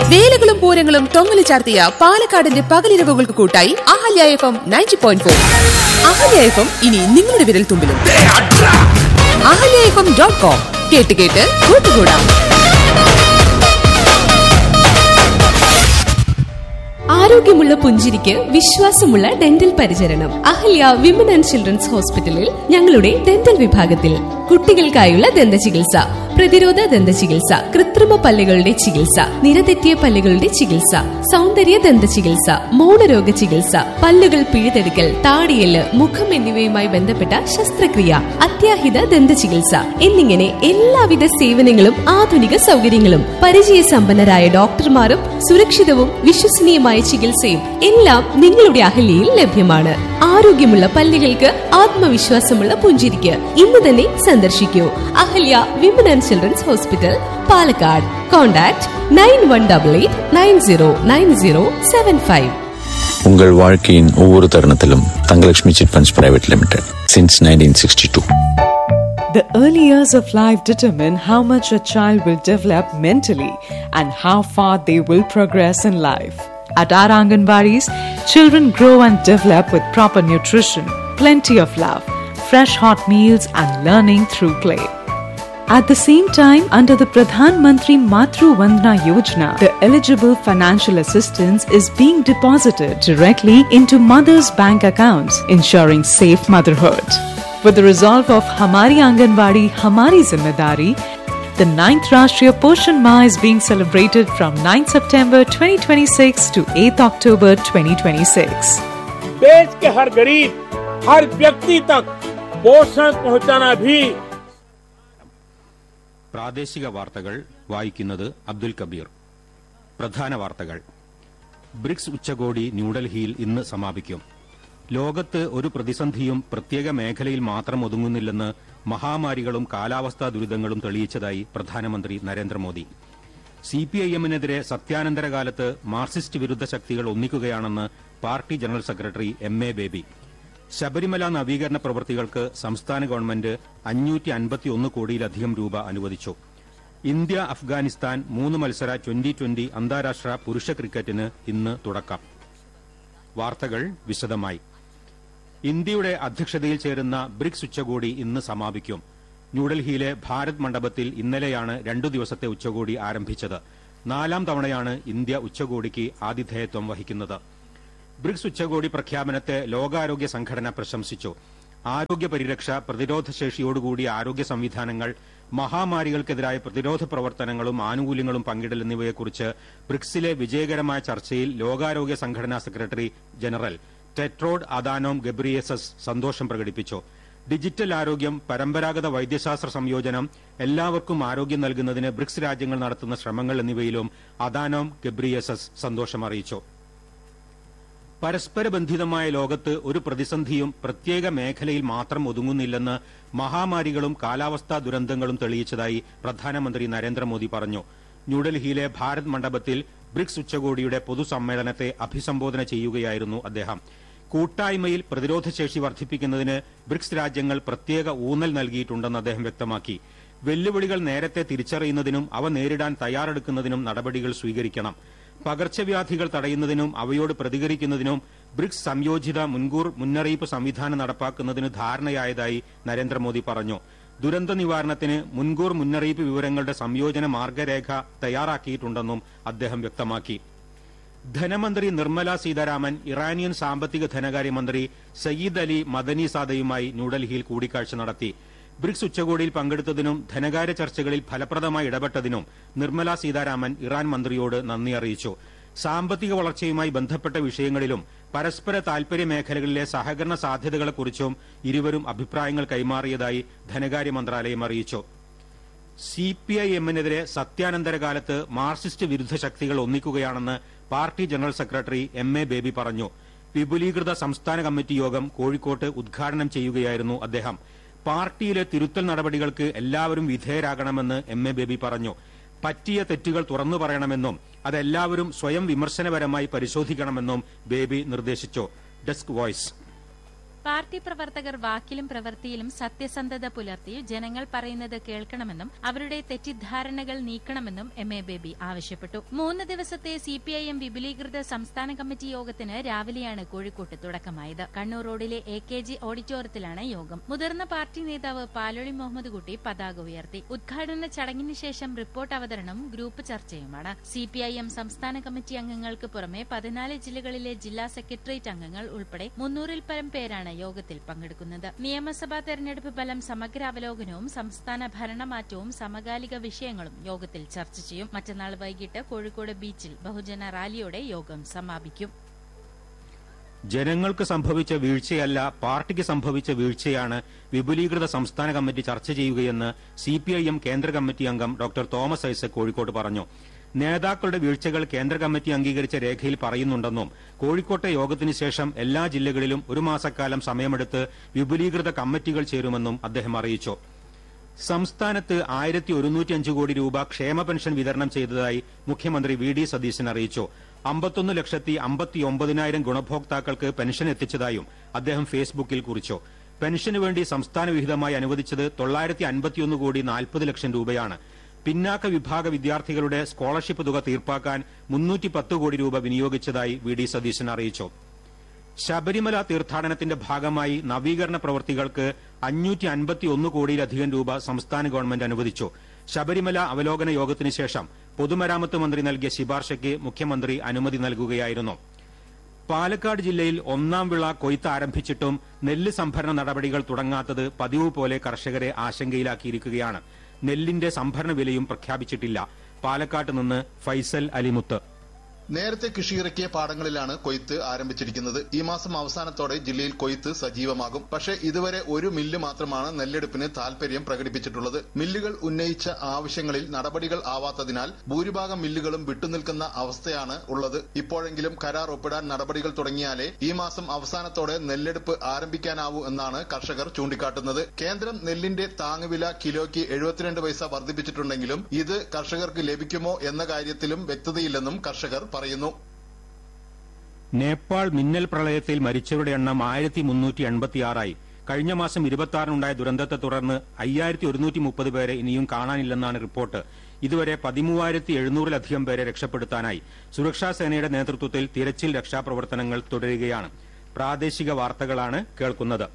വേലകളും പൂരങ്ങളും തൊങ്ങല് ചാർത്തിയ പാലക്കാടിന്റെ പകലിരവുകൾക്ക് കൂട്ടായി Ahalya F M ninety point four Ahalya F M ഇനി നിങ്ങളുടെ വിരൽ തുമ്പിലും Ahalya F M dot com കേട്ട് കേട്ട് കൂട്ടുകൂടാം ആരോഗ്യമുള്ള പുഞ്ചിരിക്ക് വിശ്വാസമുള്ള ഡെന്റൽ പരിചരണം അഹല്യ വിമൻ ആൻഡ് ചിൽഡ്രൻസ് ഹോസ്പിറ്റലിൽ ഞങ്ങളുടെ ഡെന്റൽ വിഭാഗത്തിൽ കുട്ടികൾക്കായുള്ള ദന്ത ചികിത്സ പ്രതിരോധ ദന്ത ചികിത്സ കൃത്രിമ പല്ലുകളുടെ ചികിത്സ നിരതെറ്റിയ പല്ലുകളുടെ ചികിത്സ സൗന്ദര്യ ദന്ത ചികിത്സ മൗനരോഗ ചികിത്സ പല്ലുകൾ പിഴുതെടുക്കൽ താടിയല് മുഖം എന്നിവയുമായി ബന്ധപ്പെട്ട ശസ്ത്രക്രിയ അത്യാഹിത ദന്ത ചികിത്സ എന്നിങ്ങനെ എല്ലാവിധ സേവനങ്ങളും ആധുനിക സൗകര്യങ്ങളും പരിചയസമ്പന്നരായ ഡോക്ടർമാരും സുരക്ഷിതവും വിശ്വസനീയമായ ചികിത്സയും എല്ലാം നിങ്ങളുടെ അഹല്യയിൽ ലഭ്യമാണ് ആരോഗ്യമുള്ള പല്ലുകൾക്ക് ആത്മവിശ്വാസമുള്ള പുഞ്ചിരിക്ക് ഇന്ന് തന്നെ സന്ദർശിക്കൂ Ahalya women and children's hospital Palakkad contact nine one double eight nine zero nine zero seven five உங்கள் வாழ்க்கையின் ஒவ்வொரு தருணத்திலும் Thangalakshmi chit funds private limited since nineteen sixty two The early years of life determine how much a child will develop mentally and how far they will progress in life. At our Anganwadis, children grow and develop with proper nutrition, plenty of love, fresh hot meals, and learning through play. At the same time, under the Pradhan Mantri Matru Vandana Yojana, the eligible financial assistance is being deposited directly into mothers' bank accounts, ensuring safe motherhood. With the resolve of Hamari Anganwadi, Hamari Zimmedari, the 9th Rashtriya Poshan Ma is being celebrated from 9th September 2026 to 8th October 2026. देश के हर गरीब हर व्यक्ति तक पोषण पहुंचाना भी പ്രാദേശിക വാർത്തകൾ വായിക്കുന്നത് അബ്ദുൽ കബീർ പ്രധാന വാർത്തകൾ ബ്രിക്സ് ഉച്ചകോടി ന്യൂഡൽഹിയിൽ ഇന്ന് സമാപിക്കും ലോകത്ത് ഒരു പ്രതിസന്ധിയും പ്രത്യേക മേഖലയിൽ മാത്രം ഒതുങ്ങുന്നില്ലെന്ന് മഹാമാരികളും കാലാവസ്ഥാ ദുരിതങ്ങളും തെളിയിച്ചതായി പ്രധാനമന്ത്രി നരേന്ദ്രമോദി സിപിഐഎമ്മിനെതിരെ സത്യാനന്തര കാലത്ത് മാർക്സിസ്റ്റ് വിരുദ്ധ ശക്തികൾ ഒന്നിക്കുകയാണെന്ന് party general secretary M A Baby Sabarimala നവീകരണ പ്രവൃത്തികൾക്ക് സംസ്ഥാന ഗവൺമെന്റ് അഞ്ഞൂറ്റി അൻപത്തിയൊന്ന് കോടിയിലധികം രൂപ അനുവദിച്ചു ഇന്ത്യ അഫ്ഗാനിസ്ഥാൻ മൂന്ന് മത്സര ട്വന്റി ട്വന്റി അന്താരാഷ്ട്ര പുരുഷ ക്രിക്കറ്റിന് ഇന്ന് തുടക്കം വാർത്തകൾ വിശദമായി ഇന്ത്യയുടെ അധ്യക്ഷതയിൽ ചേരുന്ന ബ്രിക്സ് ഉച്ചകോടി ഇന്ന് സമാപിക്കും ന്യൂഡൽഹിയിലെ ഭാരത് മണ്ഡപത്തിൽ ഇന്നലെയാണ് രണ്ടു ദിവസത്തെ ഉച്ചകോടി ആരംഭിച്ചത് നാലാം തവണയാണ് ഇന്ത്യ ഉച്ചകോടിക്ക് ആതിഥേയത്വം വഹിക്കുന്നത് ബ്രിക്സ് ഉച്ചകോടി പ്രഖ്യാപനത്തെ ലോകാരോഗ്യ സംഘടന പ്രശംസിച്ചു ആരോഗ്യ പരിരക്ഷ പ്രതിരോധശേഷിയോടുകൂടിയ ആരോഗ്യ സംവിധാനങ്ങൾ മഹാമാരികൾക്കെതിരായ പ്രതിരോധ പ്രവർത്തനങ്ങളും ആനുകൂല്യങ്ങളും പങ്കിടൽ എന്നിവയെക്കുറിച്ച് ബ്രിക്സിലെ വിജയകരമായ ചർച്ചയിൽ ലോകാരോഗ്യ സംഘടനാ secretary general Tedros Adhanom Ghebreyesus സന്തോഷം പ്രകടിപ്പിച്ചു ഡിജിറ്റൽ ആരോഗ്യം പരമ്പരാഗത വൈദ്യശാസ്ത്ര സംയോജനം എല്ലാവർക്കും ആരോഗ്യം നൽകുന്നതിന് ബ്രിക്സ് രാജ്യങ്ങൾ നടത്തുന്ന ശ്രമങ്ങൾ എന്നിവയിലും അദാനോം ഗബ്രിയേസസ് സന്തോഷം അറിയിച്ചു പരസ്പര ബന്ധിതമായ ലോകത്ത് ഒരു പ്രതിസന്ധിയും പ്രത്യേക മേഖലയിൽ മാത്രം ഒതുങ്ങുന്നില്ലെന്ന് മഹാമാരികളും കാലാവസ്ഥാ ദുരന്തങ്ങളും തെളിയിച്ചതായി പ്രധാനമന്ത്രി നരേന്ദ്രമോദി പറഞ്ഞു ന്യൂഡൽഹിയിലെ ഭാരത് മണ്ഡപത്തിൽ ബ്രിക്സ് ഉച്ചകോടിയുടെ പൊതുസമ്മേളനത്തെ അഭിസംബോധന ചെയ്യുകയായിരുന്നു അദ്ദേഹം കൂട്ടായ്മയിൽ പ്രതിരോധശേഷി വർദ്ധിപ്പിക്കുന്നതിന് ബ്രിക്സ് രാജ്യങ്ങൾ പ്രത്യേക ഊന്നൽ നൽകിയിട്ടുണ്ടെന്ന് അദ്ദേഹം വ്യക്തമാക്കി വെല്ലുവിളികൾ നേരത്തെ തിരിച്ചറിയുന്നതിനും അവ നേരിടാൻ തയ്യാറെടുക്കുന്നതിനും നടപടികൾ സ്വീകരിക്കണം പകർച്ചവ്യാധികൾ തടയുന്നതിനും അവയോട് പ്രതികരിക്കുന്നതിനും ബ്രിക്സ് സംയോജിത മുൻകൂർ മുന്നറിയിപ്പ് സംവിധാനം നടപ്പാക്കുന്നതിന് ധാരണയായതായി നരേന്ദ്രമോദി പറഞ്ഞു ദുരന്ത നിവാരണത്തിന് മുൻകൂർ മുന്നറിയിപ്പ് വിവരങ്ങളുടെ സംയോജന മാർഗരേഖ തയ്യാറാക്കിയിട്ടുണ്ടെന്നും അദ്ദേഹം വ്യക്തമാക്കി ധനമന്ത്രി നിർമ്മല സീതാരാമൻ ഇറാനിയൻ സാമ്പത്തിക ധനകാര്യമന്ത്രി സയ്യിദ് അലി മദനിസാദയുമായി ന്യൂഡൽഹിയിൽ കൂടിക്കാഴ്ച നടത്തി ബ്രിക്സ് ഉച്ചകോടിയിൽ പങ്കെടുത്തതിനും ധനകാര്യ ചർച്ചകളിൽ ഫലപ്രദമായി ഇടപെട്ടതിനും നിർമ്മല സീതാരാമൻ ഇറാൻ മന്ത്രിയോട് നന്ദി അറിയിച്ചു സാമ്പത്തിക വളർച്ചയുമായി ബന്ധപ്പെട്ട വിഷയങ്ങളിലും പരസ്പര താൽപര്യ മേഖലകളിലെ സഹകരണ സാധ്യതകളെക്കുറിച്ചും ഇരുവരും അഭിപ്രായങ്ങൾ കൈമാറിയതായി ധനകാര്യ മന്ത്രാലയം അറിയിച്ചു സിപിഐഎമ്മിനെതിരെ സത്യാനന്തര കാലത്ത് മാർക്സിസ്റ്റ് വിരുദ്ധ ശക്തികൾ ഒന്നിക്കുകയാണെന്ന് party general secretary M A Baby പറഞ്ഞു വിപുലീകൃത സംസ്ഥാന കമ്മിറ്റി യോഗം കോഴിക്കോട്ട് ഉദ്ഘാടനം ചെയ്യുകയായിരുന്നു അദ്ദേഹം പാർട്ടിയിലെ തിരുത്തൽ നടപടികൾക്ക് എല്ലാവരും വിധേയരാകണമെന്ന് എം എ ബേബി പറഞ്ഞു പറ്റിയ തെറ്റുകൾ തുറന്നു പറയണമെന്നും അതെല്ലാവരും സ്വയം വിമർശനപരമായി പരിശോധിക്കണമെന്നും ബേബി നിർദ്ദേശിച്ചു ഡെസ്ക് വോയ്സ് പാർട്ടി പ്രവർത്തകർ വാക്കിലും പ്രവൃത്തിയിലും സത്യസന്ധത പുലർത്തി ജനങ്ങൾ പറയുന്നത് കേൾക്കണമെന്നും അവരുടെ തെറ്റിദ്ധാരണകൾ നീക്കണമെന്നും എം എ ബേബി ആവശ്യപ്പെട്ടു മൂന്ന് ദിവസത്തെ സിപിഐഎം വിപുലീകൃത സംസ്ഥാന കമ്മിറ്റി യോഗത്തിന് രാവിലെയാണ് കോഴിക്കോട്ട് തുടക്കമായത് കണ്ണൂർ റോഡിലെ എ കെ ജി ഓഡിറ്റോറിയത്തിലാണ് യോഗം മുതിർന്ന പാർട്ടി നേതാവ് പാലൊളി മുഹമ്മദ് കുട്ടി പതാക ഉയർത്തി ഉദ്ഘാടന ചടങ്ങിന് ശേഷം റിപ്പോർട്ട് അവതരണം ഗ്രൂപ്പ് ചർച്ചയുമാണ് സിപിഐഎം സംസ്ഥാന കമ്മിറ്റി അംഗങ്ങൾക്ക് പുറമെ പതിനാല് ജില്ലകളിലെ ജില്ലാ സെക്രട്ടേറിയറ്റ് അംഗങ്ങൾ ഉൾപ്പെടെ മുന്നൂറിൽ പരം പേരാണ് യോഗത്തിൽ പങ്കെടുക്കുന്നത് നിയമസഭാ തെരഞ്ഞെടുപ്പ് ഫലം സമഗ്ര അവലോകനവും സംസ്ഥാന ഭരണമാറ്റവും സമകാലിക വിഷയങ്ങളും യോഗത്തിൽ ചർച്ച ചെയ്യും മറ്റന്നാൾ വൈകിട്ട് കോഴിക്കോട് ബീച്ചിൽ ബഹുജന റാലിയോടെ യോഗം സമാപിക്കും ജനങ്ങൾക്ക് സംഭവിച്ച വീഴ്ചയല്ല പാർട്ടിക്ക് സംഭവിച്ച വീഴ്ചയാണ് വിപുലീകൃത സംസ്ഥാന കമ്മിറ്റി ചർച്ച ചെയ്യുകയെന്ന് സിപിഐഎം കേന്ദ്ര കമ്മിറ്റി അംഗം ഡോക്ടർ തോമസ് ഐസക് കോഴിക്കോട്ട് പറഞ്ഞു നേതാക്കളുടെ വീഴ്ചകൾ കേന്ദ്ര കമ്മിറ്റി അംഗീകരിച്ച രേഖയിൽ പറയുന്നുണ്ടെന്നും കോഴിക്കോട്ടെ യോഗത്തിന് ശേഷം എല്ലാ ജില്ലകളിലും ഒരു മാസക്കാലം സമയമെടുത്ത് വിപുലീകൃത കമ്മിറ്റികൾ ചേരുമെന്നും അദ്ദേഹം അറിയിച്ചു സംസ്ഥാനത്ത് ആയിരത്തി ഒരുന്നൂറ്റിയഞ്ച് കോടി രൂപ ക്ഷേമ പെൻഷൻ വിതരണം ചെയ്തതായി മുഖ്യമന്ത്രി വി ഡി സതീശൻ അറിയിച്ചു അമ്പത്തൊന്ന് ലക്ഷത്തി അമ്പത്തിയൊമ്പതിനായിരം ഗുണഭോക്താക്കൾക്ക് പെൻഷൻ എത്തിച്ചതായും അദ്ദേഹം ഫേസ്ബുക്കിൽ കുറിച്ചു പെൻഷന് വേണ്ടി സംസ്ഥാന വിഹിതമായി അനുവദിച്ചത് തൊള്ളായിരത്തി അൻപത്തിയൊന്ന് കോടി നാൽപ്പത് ലക്ഷം രൂപയാണ് പിന്നാക്ക വിഭാഗ വിദ്യാർത്ഥികളുടെ സ്കോളർഷിപ്പ് തുക തീർപ്പാക്കാൻ മുന്നൂറ്റി പത്ത് കോടി രൂപ വിനിയോഗിച്ചതായി വി ഡി സതീശൻ അറിയിച്ചു ശബരിമല തീർത്ഥാടനത്തിന്റെ ഭാഗമായി നവീകരണ പ്രവൃത്തികൾക്ക് അഞ്ഞൂറ്റി അൻപത്തിയൊന്ന് കോടിയിലധികം രൂപ സംസ്ഥാന ഗവൺമെന്റ് അനുവദിച്ചു ശബരിമല അവലോകന യോഗത്തിന് ശേഷം പൊതുമരാമത്ത് മന്ത്രി നൽകിയ ശിപാർശയ്ക്ക് മുഖ്യമന്ത്രി അനുമതി നൽകുകയായിരുന്നു പാലക്കാട് ജില്ലയിൽ ഒന്നാം വിള കൊയ്ത്ത് ആരംഭിച്ചിട്ടും നെല്ല് സംഭരണ നടപടികൾ തുടങ്ങാത്തത് പതിവ് പോലെ കർഷകരെ ആശങ്കയിലാക്കിയിരിക്കുകയാണ് നെല്ലിന്റെ സംഭരണ വിലയും പ്രഖ്യാപിച്ചിട്ടില്ല പാലക്കാട്ട് നിന്ന് ഫൈസൽ അലിമുത്ത് നേരത്തെ കൃഷിയിറക്കിയ പാടങ്ങളിലാണ് കൊയ്ത്ത് ആരംഭിച്ചിരിക്കുന്നത് ഈ മാസം അവസാനത്തോടെ ജില്ലയിൽ കൊയ്ത്ത് സജീവമാകും പക്ഷേ ഇതുവരെ ഒരു മില്ല് മാത്രമാണ് നെല്ലെടുപ്പിന് താൽപര്യം പ്രകടിപ്പിച്ചിട്ടുള്ളത് മില്ലുകൾ ഉന്നയിച്ച ആവശ്യങ്ങളിൽ നടപടികൾ ആവാത്തതിനാൽ ഭൂരിഭാഗം മില്ലുകളും വിട്ടുനിൽക്കുന്ന അവസ്ഥയാണ് ഉള്ളത് ഇപ്പോഴെങ്കിലും കരാർ ഒപ്പിടാൻ നടപടികൾ തുടങ്ങിയാലേ ഈ മാസം അവസാനത്തോടെ നെല്ലെടുപ്പ് ആരംഭിക്കാനാവൂ എന്നാണ് കർഷകർ ചൂണ്ടിക്കാട്ടുന്നത് കേന്ദ്രം നെല്ലിന്റെ താങ്ങുവില കിലോയ്ക്ക് എഴുപത്തിരണ്ട് പൈസ വർദ്ധിപ്പിച്ചിട്ടുണ്ടെങ്കിലും ഇത് കർഷകർക്ക് ലഭിക്കുമോ എന്ന കാര്യത്തിലും വ്യക്തതയില്ലെന്നും കർഷകർ പറയുന്നു നേപ്പാൾ മിന്നൽ പ്രളയത്തിൽ മരിച്ചവരുടെ എണ്ണം ആയിരത്തി മുന്നൂറ്റി എൺപത്തിയാറായി കഴിഞ്ഞ മാസം ഇരുപത്തിയാറിനുണ്ടായ ദുരന്തത്തെ തുടർന്ന് അയ്യായിരത്തി ഒരുന്നൂറ്റി മുപ്പത് പേരെ ഇനിയും കാണാനില്ലെന്നാണ് റിപ്പോർട്ട് ഇതുവരെ പതിമൂവായിരത്തി എഴുന്നൂറിലധികം പേരെ രക്ഷപ്പെടുത്താനായി സുരക്ഷാ സേനയുടെ നേതൃത്വത്തിൽ തിരച്ചിൽ രക്ഷാപ്രവർത്തനങ്ങൾ തുടരുകയാണ് പ്രാദേശിക വാർത്തകളാണ് കേൾക്കുന്നത്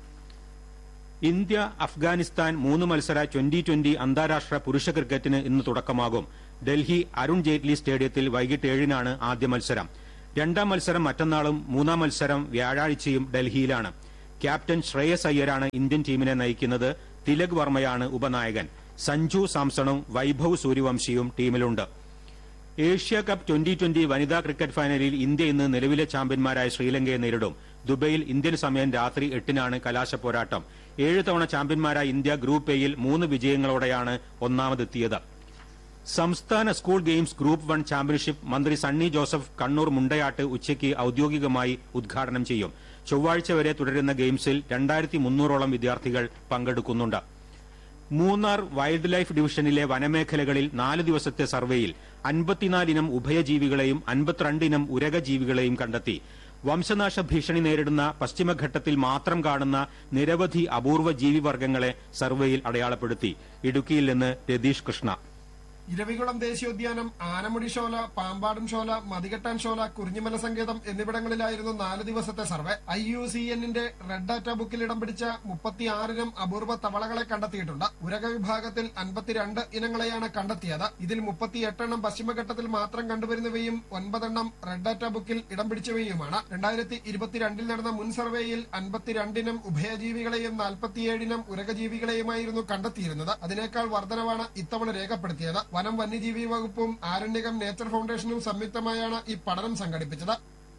ഇന്ത്യ അഫ്ഗാനിസ്ഥാൻ മൂന്ന് മത്സര ട്വന്റി ട്വന്റി അന്താരാഷ്ട്ര പുരുഷ ക്രിക്കറ്റിന് ഇന്ന് തുടക്കമാകും ഡൽഹി അരുൺ ജെയ്റ്റ്ലി സ്റ്റേഡിയത്തിൽ വൈകിട്ട് ഏഴിനാണ് ആദ്യ മത്സരം രണ്ടാം മത്സരം മറ്റന്നാളും മൂന്നാം മത്സരം വ്യാഴാഴ്ചയും ഡൽഹിയിലാണ് ക്യാപ്റ്റൻ ശ്രേയസ് അയ്യരാണ് ഇന്ത്യൻ ടീമിനെ നയിക്കുന്നത് തിലക് വർമ്മയാണ് ഉപനായകൻ സഞ്ജു സാംസണും വൈഭവ് സൂര്യവംശിയും ടീമിലുണ്ട് ഏഷ്യ കപ്പ് ട്വന്റി ട്വന്റി വനിതാ ക്രിക്കറ്റ് ഫൈനലിൽ ഇന്ത്യ ഇന്ന് നിലവിലെ ചാമ്പ്യന്മാരായ ശ്രീലങ്കയെ നേരിടും ദുബൈയിൽ ഇന്ത്യൻ സമയം രാത്രി എട്ടിനാണ് കലാശ പോരാട്ടം ഏഴ് തവണ ചാമ്പ്യന്മാരായ ഇന്ത്യ ഗ്രൂപ്പ് എയിൽ മൂന്ന് വിജയങ്ങളോടെയാണ് ഒന്നാമതെത്തിയത് സംസ്ഥാന school games group one championship മന്ത്രി സണ്ണി ജോസഫ് കണ്ണൂർ മുണ്ടയാട്ട് ഉച്ചയ്ക്ക് ഔദ്യോഗികമായി ഉദ്ഘാടനം ചെയ്യും ചൊവ്വാഴ്ച വരെ തുടരുന്ന ഗെയിംസിൽ രണ്ടായിരത്തി മുന്നൂറോളം വിദ്യാർത്ഥികൾ പങ്കെടുക്കുന്നുണ്ട് മൂന്നാർ വൈൽഡ് ലൈഫ് ഡിവിഷനിലെ വനമേഖലകളിൽ നാല് ദിവസത്തെ സർവേയിൽ അൻപത്തിനാലിനം ഉഭയജീവികളെയും അൻപത്തിരണ്ടിനം ഉരകജീവികളെയും കണ്ടെത്തി വംശനാശ ഭീഷണി നേരിടുന്ന പശ്ചിമഘട്ടത്തിൽ മാത്രം കാണുന്ന നിരവധി അപൂർവ ജീവിവർഗങ്ങളെ സർവേയിൽ അടയാളപ്പെടുത്തി ഇടുക്കിയിൽ നിന്ന് രതീഷ് കൃഷ്ണ ഇരവികുളം ദേശീയോദ്യാനം ആനമുടി ഷോല പാമ്പാടൻ ഷോല മതികെട്ടാൻ ഷോല കുറിഞ്ഞിമല സങ്കേതം എന്നിവിടങ്ങളിലായിരുന്നു നാല് ദിവസത്തെ സർവേ ഐ യു സി എന്നിന്റെ റെഡ് ഡാറ്റ ബുക്കിൽ ഇടം പിടിച്ച മുപ്പത്തിയാറിനം അപൂർവ തവളകളെ കണ്ടെത്തിയിട്ടുണ്ട് ഉരക വിഭാഗത്തിൽ അൻപത്തിരണ്ട് ഇനങ്ങളെയാണ് കണ്ടെത്തിയത് ഇതിൽ മുപ്പത്തിയെട്ടെണ്ണം പശ്ചിമഘട്ടത്തിൽ മാത്രം കണ്ടുവരുന്നവയും ഒൻപതെണ്ണം റെഡ് ഡാറ്റ ബുക്കിൽ ഇടം പിടിച്ചവയുമാണ് രണ്ടായിരത്തി ഇരുപത്തിരണ്ടിൽ നടന്ന മുൻ സർവേയിൽ അൻപത്തിരണ്ടിനം ഉഭയജീവികളെയും നാൽപ്പത്തിയേഴിനം ഉരകജീവികളെയുമായിരുന്നു കണ്ടെത്തിയിരുന്നത് അതിനേക്കാൾ വർധനവാണ് ഇത്തവണ രേഖപ്പെടുത്തിയത് വനം വന്യജീവി വകുപ്പും ആരണ്യകം നേച്ചർ ഫൗണ്ടേഷനും സംയുക്തമായാണ് ഈ പഠനം സംഘടിപ്പിച്ചത്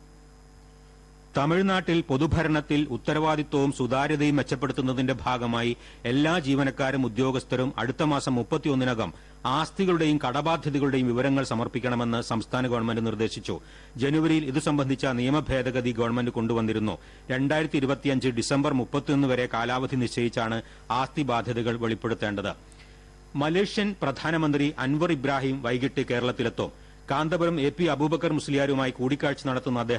തമിഴ്നാട്ടിൽ പൊതുഭരണത്തിൽ ഉത്തരവാദിത്വവും സുതാര്യതയും മെച്ചപ്പെടുത്തുന്നതിന്റെ ഭാഗമായി എല്ലാ ജീവനക്കാരും ഉദ്യോഗസ്ഥരും അടുത്ത മാസം മുപ്പത്തിയൊന്നിനകം ആസ്തികളുടെയും കടബാധ്യതകളുടെയും വിവരങ്ങൾ സമർപ്പിക്കണമെന്ന് സംസ്ഥാന ഗവൺമെന്റ് നിർദ്ദേശിച്ചു ജനുവരിയിൽ ഇതു സംബന്ധിച്ച നിയമ ഭേദഗതി ഗവൺമെന്റ് കൊണ്ടുവന്നിരുന്നു രണ്ടായിരത്തി ഇരുപത്തിയഞ്ച് ഡിസംബർ മുപ്പത്തിയൊന്ന് വരെ കാലാവധി നിശ്ചയിച്ചാണ് ആസ്തി ബാധ്യതകൾ വെളിപ്പെടുത്തേണ്ടത് മലേഷ്യൻ പ്രധാനമന്ത്രി അൻവർ ഇബ്രാഹിം വൈകിട്ട് കേരളത്തിലെത്തും കാന്തപുരം എ പി അബൂബക്കർ മുസ്ലിയാരുമായി കൂടിക്കാഴ്ച നടത്തുന്ന അദ്ദേഹം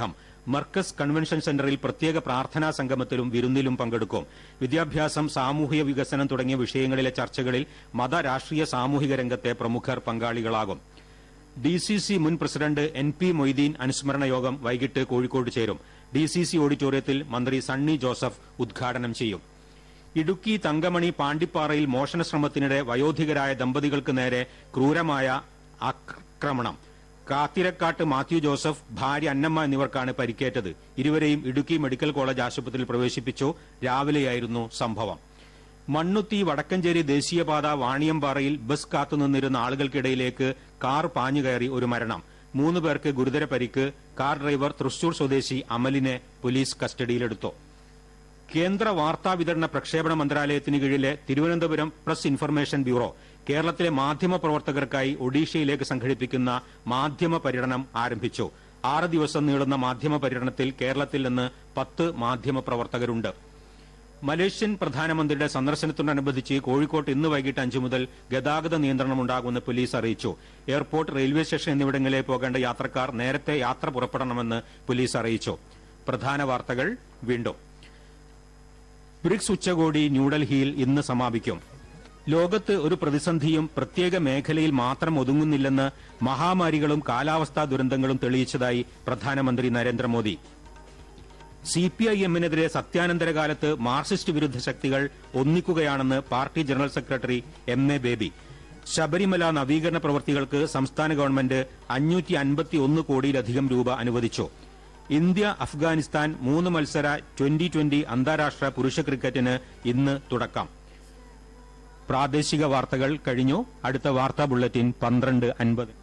മർക്കസ് കൺവെൻഷൻ സെന്ററിൽ പ്രത്യേക പ്രാർത്ഥനാ സംഗമത്തിലും വിരുന്നിലും പങ്കെടുക്കും വിദ്യാഭ്യാസം സാമൂഹിക വികസനം തുടങ്ങിയ വിഷയങ്ങളിലെ ചർച്ചകളിൽ മത രാഷ്ട്രീയ സാമൂഹിക രംഗത്തെ പ്രമുഖർ പങ്കാളികളാകും ഡി സി സി മുൻ പ്രസിഡന്റ് എൻ പി മൊയ്തീൻ അനുസ്മരണ യോഗം വൈകിട്ട് കോഴിക്കോട് ചേരും ഡി സി സി ഓഡിറ്റോറിയത്തിൽ മന്ത്രി സണ്ണി ജോസഫ് ഉദ്ഘാടനം ചെയ്യും ഇടുക്കി തങ്കമണി പാണ്ടിപ്പാറയിൽ മോഷണ ശ്രമത്തിനിടെ വയോധികരായ ദമ്പതികൾക്ക് നേരെ ക്രൂരമായ ആക്രമണം കാത്തിരക്കാട്ട് മാത്യു ജോസഫ് ഭാര്യ അന്നമ്മ എന്നിവർക്കാണ് പരിക്കേറ്റത് ഇരുവരെയും ഇടുക്കി മെഡിക്കൽ കോളേജ് ആശുപത്രിയിൽ പ്രവേശിപ്പിച്ചു രാവിലെയായിരുന്നു സംഭവം മണ്ണുത്തി വടക്കഞ്ചേരി ദേശീയപാത വാണിയമ്പാറയിൽ ബസ് കാത്തുനിന്നിരുന്ന ആളുകൾക്കിടയിലേക്ക് കാർ പാഞ്ഞുകയറി ഒരു മരണം മൂന്ന് പേർക്ക് ഗുരുതര പരിക്ക് കാർ ഡ്രൈവർ തൃശൂർ സ്വദേശി അമലിനെ പോലീസ് കസ്റ്റഡിയിലെടുത്തു കേന്ദ്ര വാർത്താ വിതരണ പ്രക്ഷേപണ മന്ത്രാലയത്തിന് കീഴിലെ തിരുവനന്തപുരം പ്രസ് ഇൻഫർമേഷൻ ബ്യൂറോ കേരളത്തിലെ മാധ്യമ പ്രവർത്തകർക്കായി ഒഡീഷയിലേക്ക് സംഘടിപ്പിക്കുന്ന മാധ്യമ പര്യടനം ആരംഭിച്ചു ആറ് ദിവസം നീളുന്ന മാധ്യമ പര്യടനത്തിൽ കേരളത്തിൽ നിന്ന് പത്ത് മാധ്യമ പ്രവർത്തകരുണ്ട് മലേഷ്യൻ പ്രധാനമന്ത്രിയുടെ സന്ദർശനത്തോടനുബന്ധിച്ച് കോഴിക്കോട്ട് ഇന്ന് വൈകിട്ട് അഞ്ചു മുതൽ ഗതാഗത നിയന്ത്രണമുണ്ടാകുമെന്ന് പോലീസ് അറിയിച്ചു എയർപോർട്ട് റെയിൽവേ സ്റ്റേഷൻ എന്നിവിടങ്ങളിലേക്ക് പോകേണ്ട യാത്രക്കാർ നേരത്തെ യാത്ര പുറപ്പെടണമെന്ന് പോലീസ് അറിയിച്ചു പ്രധാന വാർത്തകൾ വീണ്ടും ബ്രിക്സ് ഉച്ചകോടി ന്യൂഡൽഹിയിൽ ഇന്ന് സമാപിക്കും ലോകത്ത് ഒരു പ്രതിസന്ധിയും പ്രത്യേക മേഖലയിൽ മാത്രം ഒതുങ്ങുന്നില്ലെന്ന് മഹാമാരികളും കാലാവസ്ഥാ ദുരന്തങ്ങളും തെളിയിച്ചതായി പ്രധാനമന്ത്രി നരേന്ദ്രമോദി സിപിഐഎമ്മിനെതിരെ സത്യാനന്തരകാലത്ത് മാർക്സിസ്റ്റ് വിരുദ്ധ ശക്തികൾ ഒന്നിക്കുകയാണെന്ന് party general secretary M A Baby Sabarimala നവീകരണ പ്രവൃത്തികൾക്ക് സംസ്ഥാന ഗവൺമെന്റ് അഞ്ഞൂറ്റി അൻപത്തിയൊന്ന് കോടിയിലധികം രൂപ അനുവദിച്ചു ഇന്ത്യ അഫ്ഗാനിസ്ഥാൻ മൂന്ന് മത്സര ട്വന്റി ട്വന്റി അന്താരാഷ്ട്ര പുരുഷ ക്രിക്കറ്റിന് ഇന്ന് തുടക്കം പ്രാദേശിക വാർത്തകൾ കഴിഞ്ഞു അടുത്ത വാർത്താ ബുള്ളറ്റിൻ പന്ത്രണ്ട് അൻപത്